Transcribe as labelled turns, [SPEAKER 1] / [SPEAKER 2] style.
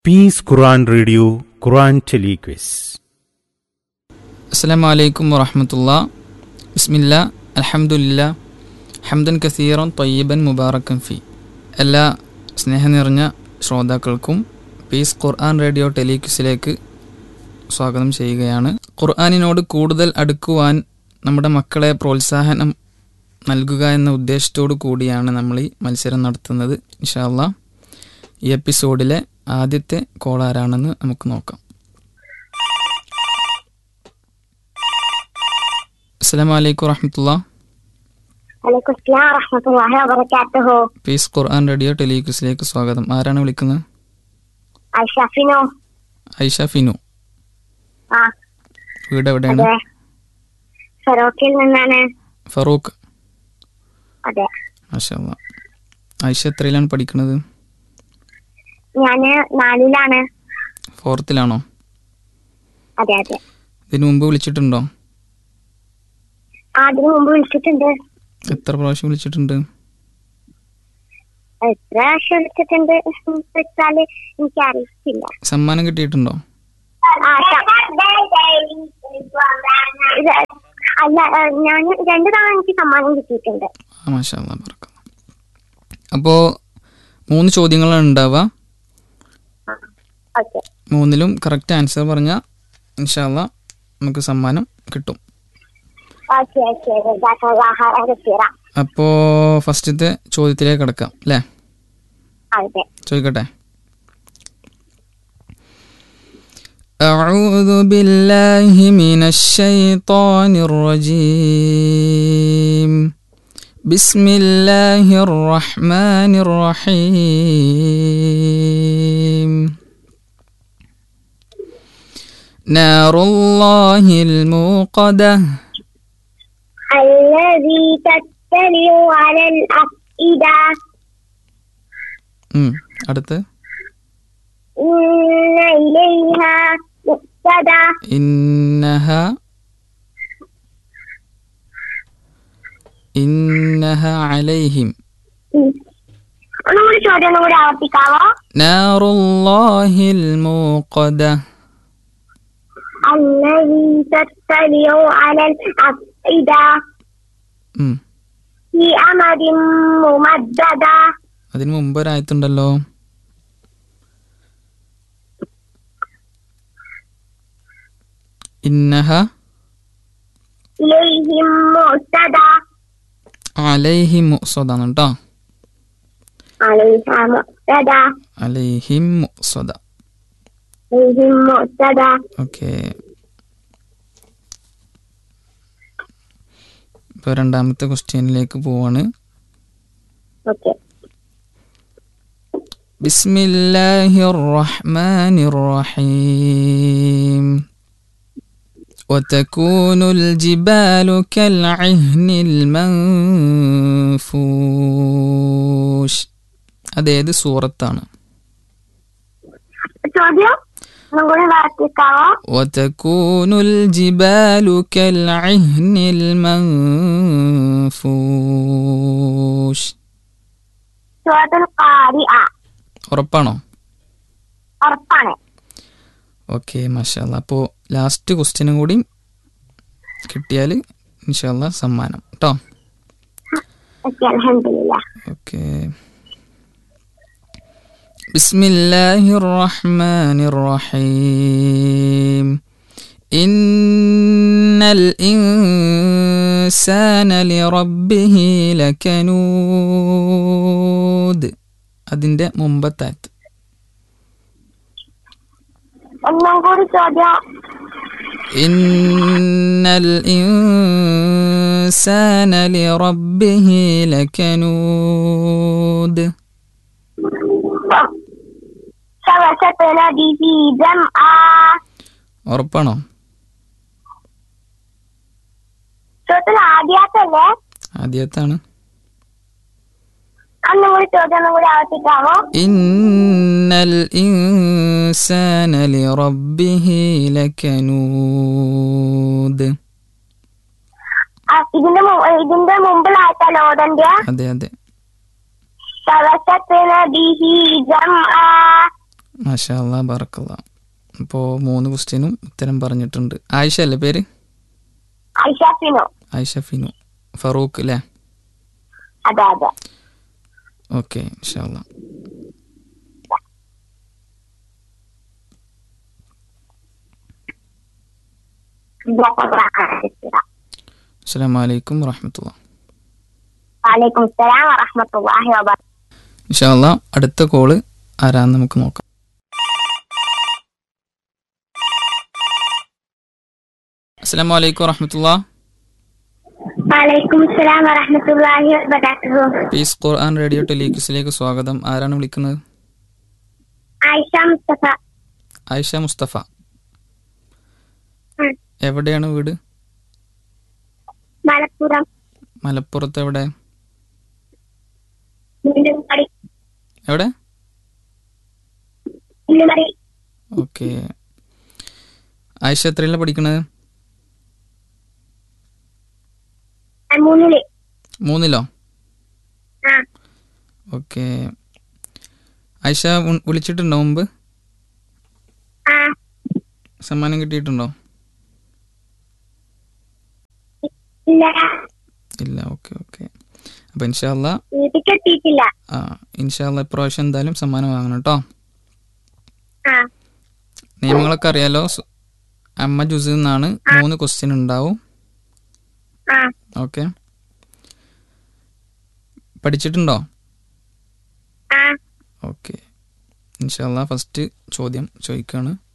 [SPEAKER 1] Piece ഖുറാൻ radio ഖുറാൻ ടെലിക്വസ്
[SPEAKER 2] അസ്സാം വലൈക്കും വറഹമത്തുള്ള ബിസ്മില്ല അലഹമുല്ല ഹംദൻ കസീറൻ തൊയ്യബൻ മുബാറക്കൻ ഫി എല്ലാ സ്നേഹം നിറഞ്ഞ ശ്രോതാക്കൾക്കും പീസ് ഖുർആൻ റേഡിയോ ടെലിക്വിസിലേക്ക് സ്വാഗതം ചെയ്യുകയാണ് ഖുർആാനിനോട് കൂടുതൽ അടുക്കുവാൻ നമ്മുടെ മക്കളെ പ്രോത്സാഹനം നൽകുക എന്ന ഉദ്ദേശത്തോടു കൂടിയാണ് നമ്മൾ ഈ മത്സരം നടത്തുന്നത് ഇൻഷാല്ല ഈ എപ്പിസോഡിലെ ആദ്യത്തെ കോൾ ആരാണെന്ന് നമുക്ക് നോക്കാം അസ്സാം വലൈക്കും വറഹമത്തുള്ള
[SPEAKER 3] വലൈക്കും സ്ലാം വറഹ്മത്തുള്ളാഹി വബറകാതുഹു
[SPEAKER 2] പീസ് ഖുർആൻ റേഡിയോ ടെലിക്വിസിലേക്ക് സ്വാഗതം ആരാണ് വിളിക്കുന്നത്
[SPEAKER 3] അൽഷഫിനോ
[SPEAKER 2] ഐഷ ഫിനു
[SPEAKER 3] ആ
[SPEAKER 2] വീട് എവിടെയാണ്
[SPEAKER 3] അതെ ഫറോക്കിൽ നിന്നാണ്
[SPEAKER 2] ഫറൂഖ്
[SPEAKER 3] അതെ
[SPEAKER 2] മാഷാ അല്ലാ. ഐഷ എത്രയിലാണ് പഠിക്കുന്നത്
[SPEAKER 3] ഞാന് നാലിലാണ്
[SPEAKER 2] ഫോർത്തിലാണോ
[SPEAKER 3] അതെ അതെ
[SPEAKER 2] ഇതിനു മുമ്പ് വിളിച്ചിട്ടുണ്ടോ
[SPEAKER 3] ആ, അതിനു മുമ്പ് വിളിച്ചിട്ടുണ്ട്
[SPEAKER 2] എത്ര പ്രാവശ്യം വിളിച്ചിട്ടുണ്ട്
[SPEAKER 3] എത്ര പ്രാവശ്യം വിളിച്ചിട്ടുണ്ട് എന്ന് വെച്ചാല് എനിക്ക് അറിയിച്ചില്ല
[SPEAKER 2] സമ്മാനം കിട്ടിയിട്ടുണ്ടോ
[SPEAKER 3] ആ, ശ- ഇത് അല്ല ഞാൻ രണ്ടു തവണ എനിക്ക് സമ്മാനം കിട്ടിയിട്ടുണ്ട്
[SPEAKER 2] ആ മാഷാ അല്ലാ, ബറക്കല്ലാ. അപ്പോൾ മൂന്ന് ചോദ്യങ്ങളാണ് ഉണ്ടാവുക
[SPEAKER 3] ഓക്കെ
[SPEAKER 2] മൂന്നിലും കറക്റ്റ് ആൻസർ പറഞ്ഞാൽ ഇൻഷാല്ല നമുക്ക് സമ്മാനം കിട്ടും
[SPEAKER 3] ഓക്കെ ഓക്കെ ജസാക്കല്ലാഹ ഖൈറ.
[SPEAKER 2] അപ്പോൾ ഫസ്റ്റത്തെ ചോദ്യത്തിലേക്ക് കിടക്കാം അല്ലേ
[SPEAKER 3] അതെ
[SPEAKER 2] ചോദിക്കട്ടെ أعوذ بالله من الشيطان الرجيم بسم الله الرحمن الرحيم نار الله الموقدة
[SPEAKER 3] الذي تطلع على الأفئدة
[SPEAKER 2] ഉം, അടുത്ത്
[SPEAKER 3] إن إليها مؤتدى
[SPEAKER 2] إنها إنها عليهم
[SPEAKER 3] ഒന്നുകൂടി ചോദ്യം ഒന്നും കൂടി ആവർത്തിക്കാവോ
[SPEAKER 2] نار الله الموقدة
[SPEAKER 3] الذي تطلع على الأفئدة
[SPEAKER 2] ഉം.
[SPEAKER 3] في أمد ممددة
[SPEAKER 2] അതിന് മുമ്പ് ഒരായത്തുണ്ടല്ലോ ഇന്നഹ
[SPEAKER 3] إليهم مؤتدى
[SPEAKER 2] അലൈഹി മുസദാണ് കേട്ടോ
[SPEAKER 3] عليها مؤتدى
[SPEAKER 2] അലൈഹിം മുസദ
[SPEAKER 3] إليهم مؤتدى
[SPEAKER 2] ഓക്കെ ഇപ്പോൾ രണ്ടാമത്തെ ക്വസ്റ്റ്യനിലേക്ക് പോവാണ്
[SPEAKER 3] أوكي
[SPEAKER 2] بسم الله الرحمن الرحيم وتكون الجبال كالعهن المنفوش അതേത് സൂറത്താണ്
[SPEAKER 3] ചോദ്യം ഒന്നും കൂടി ആവർത്തിക്കാവോ
[SPEAKER 2] وتكون الجبال كالعهن المنفوش
[SPEAKER 3] ചോദ്യം കാരിയ
[SPEAKER 2] ഉറപ്പാണോ
[SPEAKER 3] ഉറപ്പാണ്
[SPEAKER 2] ഓക്കെ മാഷാല്ല അപ്പോൾ ലാസ്റ്റ് ക്വസ്റ്റ്യനും കൂടി കിട്ടിയാൽ ഇൻഷാല്ല സമ്മാനം കേട്ടോ
[SPEAKER 3] ഓക്കെ അലഹമില്ല
[SPEAKER 2] ഓക്കെ بسم الله الرحمن الرحيم إن الإنسان لربه لكنود അതിൻ്റെ മുമ്പത്താറ്റ്
[SPEAKER 3] ഒന്നും കൂടി ചോദ്യം
[SPEAKER 2] إن الإنسان لربه لكنود
[SPEAKER 3] شوشتنا به جمعا
[SPEAKER 2] ഉറപ്പാണോ
[SPEAKER 3] ചോദ്യം ആദ്യാത്തല്ലേ
[SPEAKER 2] ആദ്യത്താണ്
[SPEAKER 3] ഒന്നും കൂടി ചോദ്യം ഒന്നും കൂടി ആവർത്തിക്കാമോ
[SPEAKER 2] إن الإنسان لربه لكنود
[SPEAKER 3] ആ, ഇതിന്റെ മു- ഇതിന്റെ മുമ്പിലായിട്ടല്ലോ ഓടന്റെ
[SPEAKER 2] അതെ അതെ
[SPEAKER 3] شوشتنا به جمعا
[SPEAKER 2] മാഷാ അല്ലാ ബറക്കല്ല അപ്പോൾ മൂന്ന് ക്വസ്റ്റ്യനും ഉത്തരം പറഞ്ഞിട്ടുണ്ട് ആയിഷ അല്ലേ പേര്
[SPEAKER 3] ഐഷാഫിനോ
[SPEAKER 2] ആയിഷ ഫിനു ഫറൂഖ് അല്ലേ
[SPEAKER 3] അതെ അതെ
[SPEAKER 2] ഓക്കെ ഇൻഷാല്ല അസ്സാം വലൈക്കും വറഹമത്തുള്ള
[SPEAKER 3] വാലേക്കും സലാം വറഹമത്തുള്ളാഹി വബറകാതുഹു
[SPEAKER 2] ഇൻഷാല്ല അടുത്ത കോള് ആരാന്ന് നമുക്ക് നോക്കാം അസ്സാം വലൈക്കും വറഹമത്തുള്ള
[SPEAKER 3] വാലേക്കും സലാം വറഹമത്തുള്ളാഹി വബറകാതുഹു
[SPEAKER 2] പീസ് ഖുർആൻ റേഡിയോ ടെലിക്യൂസിലേക്ക് സ്വാഗതം ആരാണ് വിളിക്കുന്നത്
[SPEAKER 3] ആയിഷ മുസ്തഫ
[SPEAKER 2] ആയിഷ മുസ്തഫ
[SPEAKER 3] ഉം.
[SPEAKER 2] എവിടെയാണ് വീട്
[SPEAKER 3] മലപ്പുറം
[SPEAKER 2] മലപ്പുറത്ത് എവിടെ
[SPEAKER 3] മുണ്ടുമടി
[SPEAKER 2] എവിടെ
[SPEAKER 3] മുണ്ടുമടി
[SPEAKER 2] ഓക്കെ ആയിഷ എത്രയിലാണ് പഠിക്കണത്
[SPEAKER 3] മൂന്നില്
[SPEAKER 2] മൂന്നിലോ
[SPEAKER 3] ആ
[SPEAKER 2] ഓക്കെ ആയിഷ ഉൺ- വിളിച്ചിട്ടുണ്ടോ മുമ്പ്
[SPEAKER 3] ആ
[SPEAKER 2] സമ്മാനം കിട്ടിയിട്ടുണ്ടോ
[SPEAKER 3] ഇല്ല
[SPEAKER 2] ഇല്ല ഓക്കെ ഓക്കെ അപ്പോൾ ഇൻഷാല്ല
[SPEAKER 3] വീട്ടിൽ എത്തിയിട്ടില്ല
[SPEAKER 2] ആ ഇൻഷാല്ല ഇപ്രാവശ്യം എന്തായാലും സമ്മാനം വാങ്ങണം കേട്ടോ
[SPEAKER 3] ആ
[SPEAKER 2] നിയമങ്ങളൊക്കെ അറിയാലോ സ്- അമ്മ ജുസിൽ നിന്നാണ് മൂന്ന് ക്വസ്റ്റ്യൻ ഉണ്ടാവും
[SPEAKER 3] ആ
[SPEAKER 2] ഓക്കെ പഠിച്ചിട്ടുണ്ടോ
[SPEAKER 3] ആ
[SPEAKER 2] ഓക്കെ ഇൻഷാല്ല ഫസ്റ്റ് ചോദ്യം ചോദിക്കുകയാണ്